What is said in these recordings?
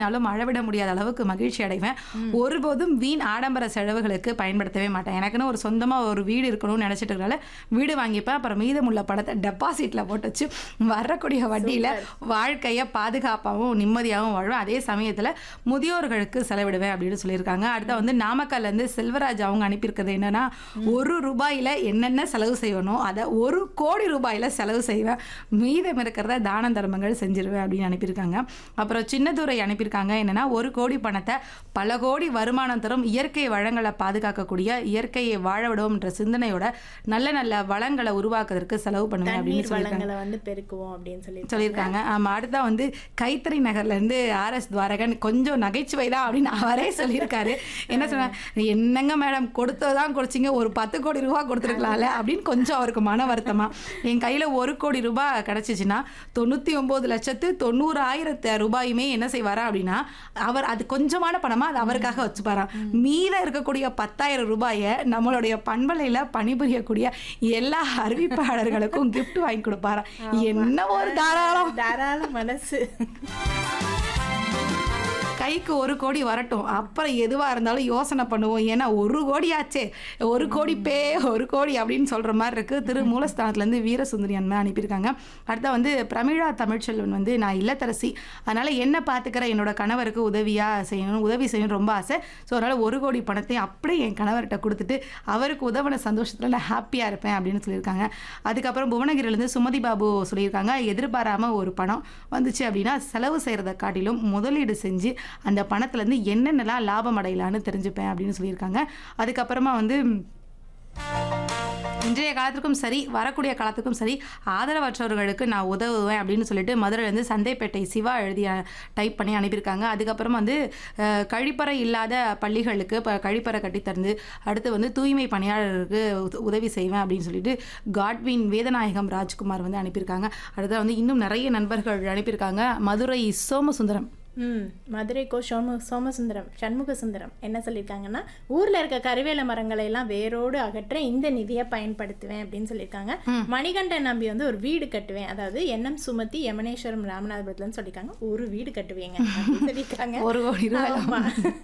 நாளும் அளவிட முடியாத அளவுக்கு மகிழ்ச்சி அடைவேன் ஒருபோதும் வீண் ஆடம்பர செலவுகளுக்கு பயன்படுத்தவே மாட்டேன் எனக்குன்னு ஒரு சொந்தமாக ஒரு வீடு இருக்கணும்னு நினச்சிட்டு இருக்கனால வீடு வாங்கிப்பேன் அப்புறம் மீதமுள்ள பணத்தை டெபாசிட்டில் போட்டு வச்சு வரக்கூடிய வட்டியில் வாழ்க்கையை பாதுகாப்பாகவும் நிம்மதியாகவும் வாழ்வேன் அதே சமயத்தில் முதியோர்களுக்கு செலவிடுவேன் அப்படின்னு சொல்லியிருக்காங்க அடுத்த வந்து நாமக்கல்லேருந்து செல்வராஜ் அவங்க அனுப்பியிருக்கிறது என்னன்னா ஒரு ரூபாயில் என்னென்ன செலவு செய்யணும் அதை ஒரு கோடி ரூபாயில் செலவு செய்வேன் மீதம் இருக்கிறத தான தர்மங்கள் செஞ்சிருவேன் அப்படின்னு அனுப்பியிருக்காங்க அப்புறம் சின்னதுரை அனுப்பியிருக்காங்க என்னன்னா ஒரு கோடி பணத்தை பல கோடி வருமானம் தரும் இயற்கை வளங்களை பாதுகாக்கக்கூடிய இயற்கையை வாழ விடுவோம் என்ற சிந்தனையோட நல்ல நல்ல வளங்களை உருவாக்குறதுக்கு செலவு பண்ணுவேன் அப்படின்னு தண்ணீர் சொல்லியிருக்காங்க வளங்களை வந்து பெருக்குவோம் அப்படின்னு சொல்லி சொல்லியிருக்காங்க ஆமா அடுத்தா வந்து கைத்தறி நகர்ல இருந்து ஆர் எஸ் துவாரகன் கொஞ்சம் நகைச்சுவை தான் அப்படின்னு அவரே சொல்லியிருக்காரு என்ன சொன்ன என்னங்க மேடம் கொடுத்ததான் கொடுத்தீங்க ஒரு பத்து கோடி ரூபா கொடுத்துருக்கலாம்ல அப்படின்னு கொஞ்சம் அவருக்கு மன வருத்தமா என் கையில ஒரு கோடி ரூபாய் கிடைச்சிச்சுன்னா தொண்ணூத்தி ஒன்பது லட்சத்து தொண்ணூறாயிரத்து ரூபாயுமே என்ன செய்வாரா அப்படின்னா அவர் அது கொஞ்சமான பணமா அது அவருக்காக வச்சுப்பாராம் மீத இருக்கக்கூடிய பத்தாயிரம் ரூபாயை நம்மளுடைய பண்பலையில பணிபுரியக்கூடிய எல்லா அறிவிப்பாளர்களுக்கும் gift வாங்கி கொடுப்பாராம் என்ன ஒரு தாராளம் தாராள மனசு கைக்கு ஒரு கோடி வரட்டும் அப்புறம் எதுவாக இருந்தாலும் யோசனை பண்ணுவோம் ஏன்னா ஒரு கோடி ஆச்சே ஒரு கோடி பே ஒரு கோடி அப்படின்னு சொல்கிற மாதிரி இருக்குது திரு மூலஸ்தானத்துலேருந்து வீரசுந்தரி அன்மை அனுப்பியிருக்காங்க அடுத்த வந்து பிரமிழா தமிழ்ச்செல்வன் வந்து நான் இல்லத்தரசி அதனால் என்ன பார்த்துக்கிற என்னோட கணவருக்கு உதவியாக செய்யணும் உதவி செய்யணும் ரொம்ப ஆசை ஸோ அதனால் ஒரு கோடி பணத்தை அப்படியே என் கணவர்கிட்ட கொடுத்துட்டு அவருக்கு உதவின சந்தோஷத்தில் நான் ஹாப்பியாக இருப்பேன் அப்படின்னு சொல்லியிருக்காங்க அதுக்கப்புறம் புவனகிரிலேருந்து சுமதி பாபு சொல்லியிருக்காங்க எதிர்பாராமல் ஒரு பணம் வந்துச்சு அப்படின்னா செலவு செய்கிறத காட்டிலும் முதலீடு செஞ்சு அந்த பணத்துலேருந்து என்னென்னலாம் லாபம் அடையலான்னு தெரிஞ்சுப்பேன் அப்படின்னு சொல்லியிருக்காங்க அதுக்கப்புறமா வந்து இன்றைய காலத்துக்கும் சரி வரக்கூடிய காலத்துக்கும் சரி ஆதரவற்றவர்களுக்கு நான் உதவுவேன் அப்படின்னு சொல்லிட்டு மதுரையிலேருந்து சந்தைப்பேட்டை சிவா எழுதி டைப் பண்ணி அனுப்பியிருக்காங்க அதுக்கப்புறம் வந்து அஹ், கழிப்பறை இல்லாத பள்ளிகளுக்கு இப்போ கழிப்பறை கட்டி தந்து அடுத்து வந்து தூய்மை பணியாளருக்கு உத- உதவி செய்வேன் அப்படின்னு சொல்லிட்டு காட்வின் வேதநாயகம் ராஜ்குமார் வந்து அனுப்பியிருக்காங்க அடுத்து வந்து இன்னும் நிறைய நண்பர்கள் அனுப்பியிருக்காங்க மதுரை சோமசுந்தரம் ம் மதுரை கோ சோம சோமசுந்தரம் சண்முக சுந்தரம் என்ன சொல்லியிருக்காங்கன்னா ஊர்ல இருக்க கருவேல மரங்களை எல்லாம் வேரோடு அகற்ற இந்த நிதியை பயன்படுத்துவேன் அப்படின்னு சொல்லியிருக்காங்க மணிகண்டன் நம்பி வந்து ஒரு வீடு கட்டுவேன் அதாவது என்எம் சுமதி யமனேஸ்வரம் ராமநாதபுரத்துலன்னு சொல்லியிருக்காங்க ஒரு வீடு கட்டுவேங்க அப்படின்னு சொல்லியிருக்காங்க ஒரு கோடி ரூபாய் ஆமா.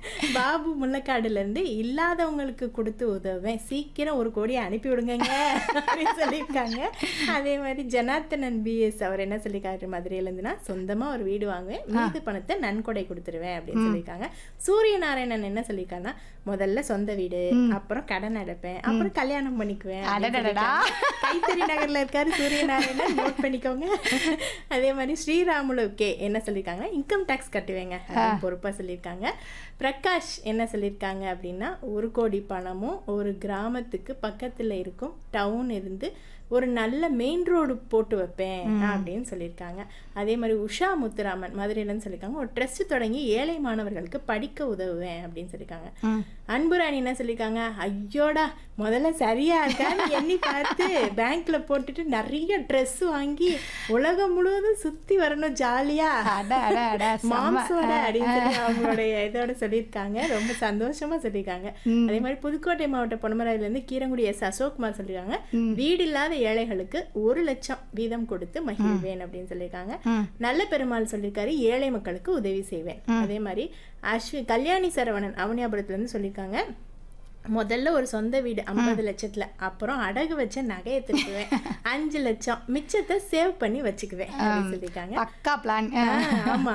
பாபு முள்ளக்காடுல இருந்து இல்லாதவங்களுக்கு கொடுத்து உதவுவேன் சீக்கிரம் ஒரு கோடி அனுப்பி விடுங்கங்க அப்படின்னு சொல்லியிருக்காங்க அதே மாதிரி ஜனார்த்தனன் பிஎஸ் அவர் என்ன சொல்லியிருக்காரு மதுரையில இருந்துன்னா சொந்தமா ஒரு வீடு வாங்குவேன் மீது பணத்தை நன்கொடை கொடுத்துருவேன் அப்படின்னு சொல்லியிருக்காங்க சூரிய நாராயணன் என்ன சொல்லியிருக்காருன்னா முதல்ல சொந்த வீடு அப்புறம் கடன் அடைப்பேன் அப்புறம் கல்யாணம் பண்ணிக்குவேன் அப்படின்னு அடடடடா. சொல்லியிருக்காங்க. கைத்தறி நகர்ல இருக்காரு சூரியநாராயணன் நோட் பண்ணிக்கோங்க அதே மாதிரி ஸ்ரீராமுலு கே என்ன சொல்லியிருக்காங்க இன்கம் டேக்ஸ் கட்டுவேங்க அப்படின்னு பொறுப்பா சொல்லியிருக்காங்க பிரகாஷ் என்ன சொல்லியிருக்காங்க அப்படின்னா ஒரு கோடி பணமும் ஒரு கிராமத்துக்கு பக்கத்துல இருக்கும் டவுன் இருந்து ஒரு நல்ல மெயின் ரோடு போட்டு வைப்பேன் அப்படின்னு சொல்லியிருக்காங்க அதே மாதிரி உஷா முத்துராமன் மதுரையிலன்னு சொல்லியிருக்காங்க ஒரு ட்ரெஸ்ட் தொடங்கி ஏழை மாணவர்களுக்கு படிக்க உதவுவேன் அப்படின்னு சொல்லியிருக்காங்க அன்புராணி என்ன சொல்லியிருக்காங்க ஐயோடா முதல்ல சரியா இருக்கான்னு எண்ணி பார்த்து பேங்க்ல போட்டுட்டு நிறைய ட்ரெஸ் வாங்கி உலகம் முழுவதும் சுத்தி வரணும் ஜாலியா அட, அட, அட, செம்ம. மாம்சோட அப்படின்னு சொல்லி அவங்களுடைய இதோட சொல்லியிருக்காங்க ரொம்ப சந்தோஷமா சொல்லியிருக்காங்க அதே மாதிரி புதுக்கோட்டை மாவட்ட பொன்னமராயில இருந்து கீரங்குடி எஸ் அசோக்குமார் சொல்லியிருக்காங்க வீடு இல்லாத ஏழைகளுக்கு ஒரு லட்சம் வீதம் கொடுத்து மகிழ்வேன் அப்படின்னு சொல்லியிருக்காங்க நல்ல பெருமாள் சொல்லியிருக்காரு ஏழை மக்களுக்கு உதவி செய்வேன் அதே மாதிரி அஸ்வி கல்யாணி சரவணன் அவனியாபுரத்துல இருந்து சொல்லியிருக்காங்க முதல்ல ஒரு சொந்த வீடு ஐம்பது லட்சத்துல அப்புறம் அடகு வச்ச நகையை திருப்புவேன் அஞ்சு லட்சம் மிச்சத்தை சேவ் பண்ணி வச்சுக்குவேன் அப்படின்னு சொல்லியிருக்காங்க பக்கா பிளான் ஆ, ஆமா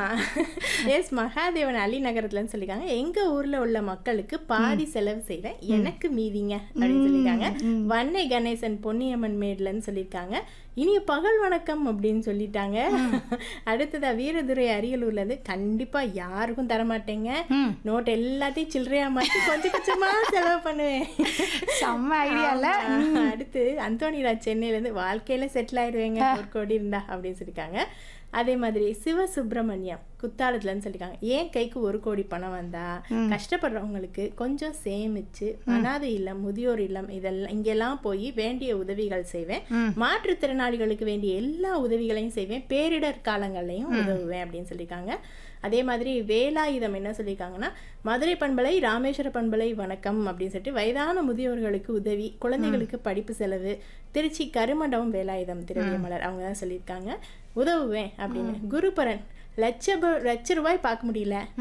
எஸ் மகாதேவன் அலி நகரத்துலன்னு சொல்லியிருக்காங்க எங்க ஊர்ல உள்ள மக்களுக்கு பாதி செலவு செய்வேன் எனக்கு மீதிங்க அப்படின்னு சொல்லியிருக்காங்க வன்னை கணேசன் பொன்னியம்மன் மேட்லன்னு சொல்லியிருக்காங்க இனிய பகல் வணக்கம் அப்படின்னு சொல்லிட்டாங்க அடுத்ததா வீரதுரை அரியலூர்ல இருந்து கண்டிப்பா யாருக்கும் தரமாட்டேங்க நோட் எல்லாத்தையும் சில்லறையா மாத்தி கொஞ்சம் கொஞ்சமா செலவு பண்ணுவேன் செம்ம ஐடியால ஆமா. அடுத்து அந்தோனிராஜ் சென்னையில இருந்து வாழ்க்கையில செட்டில் ஆயிடுவேங்க ஒரு கோடி இருந்தா அப்படின்னு சொல்லியிருக்காங்க அதே மாதிரி சிவசுப்பிரமணியம் குத்தாலத்துலன்னு சொல்லியிருக்காங்க ஏன் கைக்கு ஒரு கோடி பணம் வந்தா கஷ்டப்படுறவங்களுக்கு கொஞ்சம் சேமிச்சு அனாதை இல்லம் முதியோர் இல்லம் இதெல்லாம் இங்கெல்லாம் போய் வேண்டிய உதவிகள் செய்வேன் மாற்றுத்திறனாளிகளுக்கு வேண்டிய எல்லா உதவிகளையும் செய்வேன் பேரிடர் காலங்கள்லையும் உதவுவேன் அப்படின்னு சொல்லியிருக்காங்க அதே மாதிரி வேலாயுதம் என்ன சொல்லியிருக்காங்கன்னா மதுரை பண்பலை ராமேஸ்வர பண்பலை வணக்கம் அப்படின்னு சொல்லிட்டு வயதான முதியோர்களுக்கு உதவி குழந்தைகளுக்கு படிப்பு செலவு திருச்சி கருமண்டபம் வேலாயுதம் திரவியமலர் அவங்க தான் சொல்லியிருக்காங்க உதவுவேன் அப்படின்னு குருபரன் லட்ச ப- லட்ச ரூபாய் பார்க்க முடியல